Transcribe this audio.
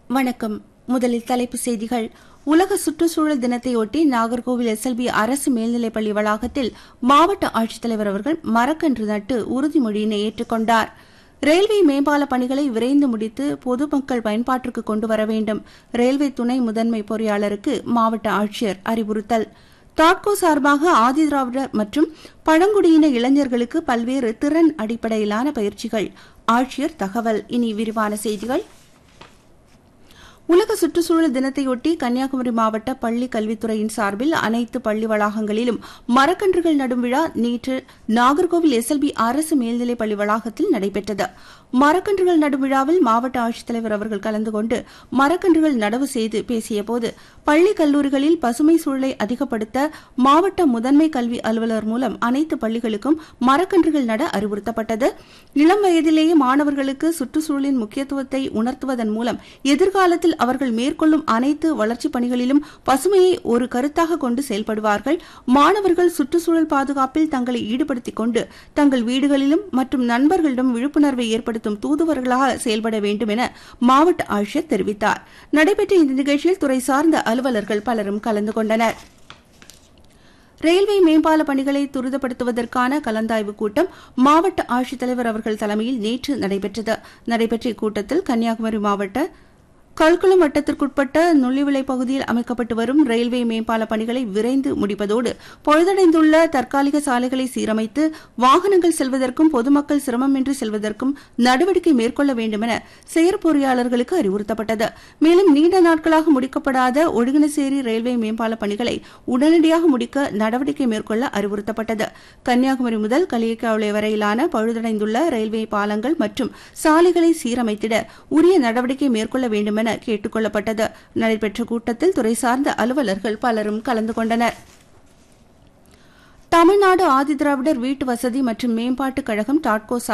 வணக்கம் முதலில் தலைப்புச் செய்திகள் உலக சுற்றுச்சூழல் தினத்தையொட்டி நாகர்கோவில் எஸ்எல்பி அரசு மேல்நிலைப்பள்ளி வளாகத்தில் மாவட்ட ஆட்சித்தலைவர் அவர்கள் மரக்கன்று நட்டு உறுதிமொழியினை ஏற்றுக்கொண்டார் ரயில்வே மேம்பால பணிகளை விரைந்து முடித்து பொதுமக்கள் பயன்பாட்டிற்கு கொண்டு வர வேண்டும் ரயில்வே துணை முதன்மை பொறியாளருக்கு மாவட்ட ஆட்சியர் அறிவுறுத்தல் தாட்கோ சார்பாக ஆதிதிராவிடர் மற்றும் பழங்குடியின இளைஞர்களுக்கு பல்வேறு திறன் அடிப்படையிலான பயிற்சிகள் ஆட்சியர் தகவல் இனி விரிவான செய்திகள் உலக சுற்றுச்சூழல் தினத்தையொட்டி கன்னியாகுமரி மாவட்ட பள்ளி கல்வித்துறையின் சார்பில் அனைத்து பள்ளி வளாகங்களிலும் மரக்கன்றுகள் நடும் விழா நேற்று நாகர்கோவில் எஸ்எல்பி அரசு மேல்நிலைப் பள்ளி வளாகத்தில் நடைபெற்றது மரக்கன்றுகள் நடும் விழாவில் மாவட்ட ஆட்சித்தலைவர் அவர்கள் கலந்து கொண்டு மரக்கன்றுகள் நடவு செய்து பேசியபோது பள்ளி கல்லூரிகளில் பசுமை சூழலை அதிகப்படுத்த மாவட்ட முதன்மை கல்வி அலுவலர் மூலம் அனைத்து பள்ளிகளுக்கும் மரக்கன்றுகள் நட அறிவுறுத்தப்பட்டது இளம் வயதிலேயே மாணவர்களுக்கு சுற்றுச்சூழலின் முக்கியத்துவத்தை உணர்த்துவதன் மூலம் எதிர்காலத்தில் அவர்கள் மேற்கொள்ளும் அனைத்து வளர்ச்சிப் பணிகளிலும் பசுமையை ஒரு கருத்தாக கொண்டு செயல்படுவார்கள் மாணவர்கள் சுற்றுச்சூழல் பாதுகாப்பில் தங்களை ஈடுபடுத்திக் கொண்டு தங்கள் வீடுகளிலும் மற்றும் நண்பர்களிடம் விழிப்புணர்வை ஏற்படுத்தும் தூதுவர்களாக செயல்பட வேண்டும் என மாவட்ட ஆட்சியர் தெரிவித்தார் நடைபெற்ற இந்த நிகழ்ச்சியில் துறை சார்ந்த அலுவலர்கள் பலரும் கலந்து கொண்டனர் ரயில்வே மேம்பால பணிகளை துரிதப்படுத்துவதற்கான கலந்தாய்வு கூட்டம் மாவட்ட ஆட்சித்தலைவர் அவர்கள் தலைமையில் நேற்று நடைபெற்றது நடைபெற்ற இக்கூட்டத்தில் கன்னியாகுமரி மாவட்ட கல்குளம் வட்டத்திற்குட்பட்ட நுள்ளிவிளை பகுதியில் அமைக்கப்பட்டு வரும் ரயில்வே மேம்பால பணிகளை விரைந்து முடிப்பதோடு பழுதடைந்துள்ள தற்காலிக சாலைகளை சீரமைத்து வாகனங்கள் செல்வதற்கும் பொதுமக்கள் சிரமமின்றி செல்வதற்கும் நடவடிக்கை மேற்கொள்ள வேண்டும் என செயற்பொறியாளர்களுக்கு அறிவுறுத்தப்பட்டது மேலும் நீண்ட நாட்களாக முடிக்கப்படாத ஒழுகினசேரி ரயில்வே மேம்பால பணிகளை உடனடியாக முடிக்க நடவடிக்கை மேற்கொள்ள அறிவுறுத்தப்பட்டது கன்னியாகுமரி முதல் கலியக்காவளை வரையிலான பழுதடைந்துள்ள ரயில்வே பாலங்கள் மற்றும் சாலைகளை சீரமைத்திட உரிய நடவடிக்கை மேற்கொள்ள வேண்டும் என கேட்டுக் கொள்ளப்பட்டது நடைபெற்ற கூட்டத்தில் துறை சார்ந்த அலுவலர்கள் பலரும் கலந்து கொண்டனர் தமிழ்நாடு ஆதிதிராவிடர் வீட்டு வசதி மற்றும் மேம்பாட்டுக் கழகம் டாட்கோ